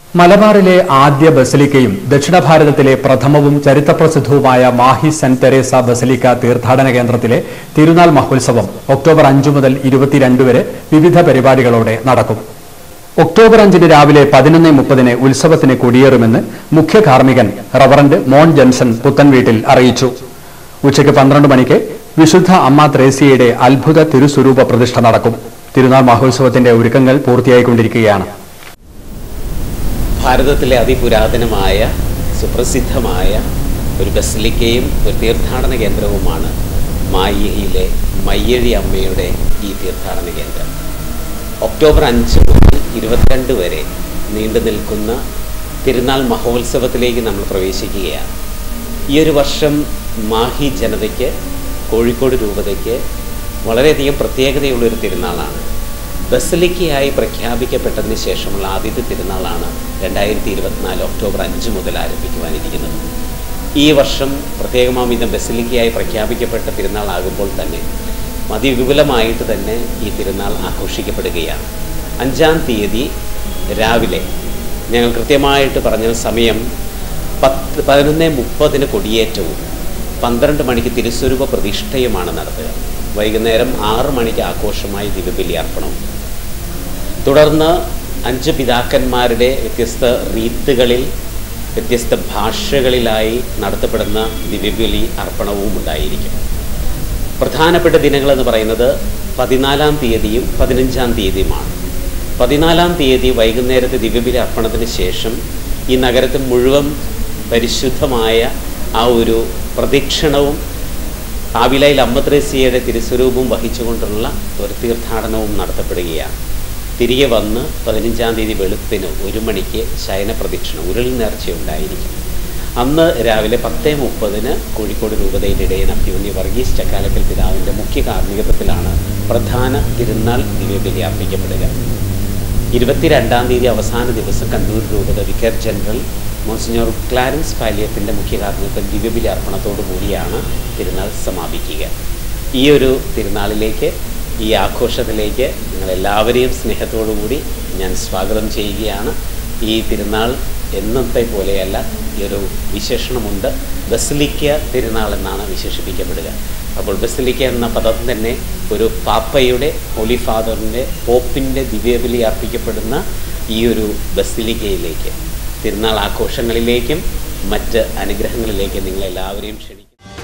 മലബാറിലെ ആദ്യ ബസലിക്കയും ദക്ഷിണ ഭാരതത്തിലെ പ്രഥമവും ചരിത്രപ്രസിദ്ധവുമായ മാഹി സെന്റ് തെരേസ ബസലിക്ക തീർത്ഥാടന കേന്ദ്രത്തിലെ തിരുനാൾ മഹോത്സവം ഒക്ടോബർ അഞ്ചു മുതൽ ഇരുപത്തിരണ്ട് വരെ വിവിധ പരിപാടികളോടെ നടക്കും ഒക്ടോബർ അഞ്ചിന് രാവിലെ പതിനൊന്ന് മുപ്പതിന് ഉത്സവത്തിന് കൊടിയേറുമെന്ന് മുഖ്യ കാർമ്മികൻ റവറന്റ് മോൺ ജൻസൺ പുത്തൻവീട്ടിൽ അറിയിച്ചു ഉച്ചയ്ക്ക് പന്ത്രണ്ട് മണിക്ക് വിശുദ്ധ അമ്മ ത്രേസ്യയുടെ അത്ഭുത തിരുസ്വരൂപ പ്രതിഷ്ഠ നടക്കും തിരുനാൾ മഹോത്സവത്തിന്റെ ഒരുക്കങ്ങൾ പൂർത്തിയായിക്കൊണ്ടിരിക്കുകയാണ് ഭാരതത്തിലെ അതിപുരാതനമായ സുപ്രസിദ്ധമായ ഒരു ബസലിക്കയും ഒരു തീർത്ഥാടന കേന്ദ്രവുമാണ് മായിയിലെ മയ്യഴി അമ്മയുടെ ഈ തീർത്ഥാടന കേന്ദ്രം ഒക്ടോബർ അഞ്ച് മുതൽ ഇരുപത്തിരണ്ട് വരെ നീണ്ടു നിൽക്കുന്ന തിരുനാൾ മഹോത്സവത്തിലേക്ക് നമ്മൾ പ്രവേശിക്കുകയാണ് ഈ ഒരു വർഷം മാഹി ജനതയ്ക്ക് കോഴിക്കോട് രൂപതയ്ക്ക് വളരെയധികം പ്രത്യേകതയുള്ളൊരു തിരുനാളാണ് ബസലിക്കയായി പ്രഖ്യാപിക്കപ്പെട്ടതിന് ശേഷമുള്ള ആദ്യത്തെ തിരുനാളാണ് രണ്ടായിരത്തി ഇരുപത്തിനാല് ഒക്ടോബർ അഞ്ച് മുതൽ ആരംഭിക്കുവാനിരിക്കുന്നത് ഈ വർഷം പ്രത്യേകമാം വിധം ബസലിക്കയായി പ്രഖ്യാപിക്കപ്പെട്ട തിരുനാളാകുമ്പോൾ തന്നെ അതിവിപുലമായിട്ട് തന്നെ ഈ തിരുനാൾ ആഘോഷിക്കപ്പെടുകയാണ് അഞ്ചാം തീയതി രാവിലെ ഞങ്ങൾ കൃത്യമായിട്ട് പറഞ്ഞ സമയം പത്ത് പതിനൊന്ന് മുപ്പതിന് കൊടിയേറ്റവും പന്ത്രണ്ട് മണിക്ക് തിരുസ്വരൂപ പ്രതിഷ്ഠയുമാണ് നടത്തുക വൈകുന്നേരം ആറ് മണിക്ക് ആഘോഷമായി ദിവ്യബലി അർപ്പണവും തുടർന്ന് അഞ്ച് പിതാക്കന്മാരുടെ വ്യത്യസ്ത റീത്തുകളിൽ വ്യത്യസ്ത ഭാഷകളിലായി നടത്തപ്പെടുന്ന ദിവ്യബലി അർപ്പണവും ഉണ്ടായിരിക്കും പ്രധാനപ്പെട്ട ദിനങ്ങളെന്ന് പറയുന്നത് പതിനാലാം തീയതിയും പതിനഞ്ചാം തീയതിയുമാണ് പതിനാലാം തീയതി വൈകുന്നേരത്തെ ദിവ്യബലി അർപ്പണത്തിന് ശേഷം ഈ നഗരത്തിൽ മുഴുവൻ പരിശുദ്ധമായ ആ ഒരു പ്രദക്ഷിണവും ആവിലയിൽ അമ്മത്രേസ്യയുടെ തിരുസ്വരൂപവും വഹിച്ചുകൊണ്ടുള്ള ഒരു തീർത്ഥാടനവും നടത്തപ്പെടുകയാണ് തിരികെ വന്ന് പതിനഞ്ചാം തീയതി വെളുപ്പിന് ഒരു മണിക്ക് ശയന പ്രദക്ഷിണം ഉരുൾ നേർച്ച ഉണ്ടായിരിക്കും അന്ന് രാവിലെ പത്ത് മുപ്പതിന് കോഴിക്കോട് രൂപതയുടെ ഇടയൻ അഭ്യുന്നി വർഗീസ് ചക്കാലക്കൽ പിതാവിൻ്റെ മുഖ്യ കാർമ്മികത്വത്തിലാണ് പ്രധാന തിരുനാൾ ദിവ്യബലി അർപ്പിക്കപ്പെടുക ഇരുപത്തിരണ്ടാം തീയതി അവസാന ദിവസം കണ്ണൂർ രൂപത വിക്കർ ജനറൽ മോൺസിഞ്ഞോർ ക്ലാരൻസ് പാലിയത്തിൻ്റെ മുഖ്യ കാർമ്മികത്വം ദിവ്യബലി അർപ്പണത്തോടു കൂടിയാണ് തിരുനാൾ സമാപിക്കുക ഈ ഒരു തിരുനാളിലേക്ക് ഈ ആഘോഷത്തിലേക്ക് നിങ്ങളെല്ലാവരെയും സ്നേഹത്തോടു കൂടി ഞാൻ സ്വാഗതം ചെയ്യുകയാണ് ഈ തിരുനാൾ എന്നത്തെ പോലെയല്ല ഈ ഒരു വിശേഷണമുണ്ട് ബസിലിക്ക തിരുനാൾ എന്നാണ് വിശേഷിപ്പിക്കപ്പെടുക അപ്പോൾ ബസിലിക്ക എന്ന പദം തന്നെ ഒരു പാപ്പയുടെ ഹോളി ഫാദറിൻ്റെ പോപ്പിൻ്റെ ദിവ്യബലി അർപ്പിക്കപ്പെടുന്ന ഈ ഒരു ബസിലിക്കയിലേക്ക് തിരുനാൾ ആഘോഷങ്ങളിലേക്കും മറ്റ് അനുഗ്രഹങ്ങളിലേക്കും നിങ്ങളെല്ലാവരെയും ക്ഷണിക്കും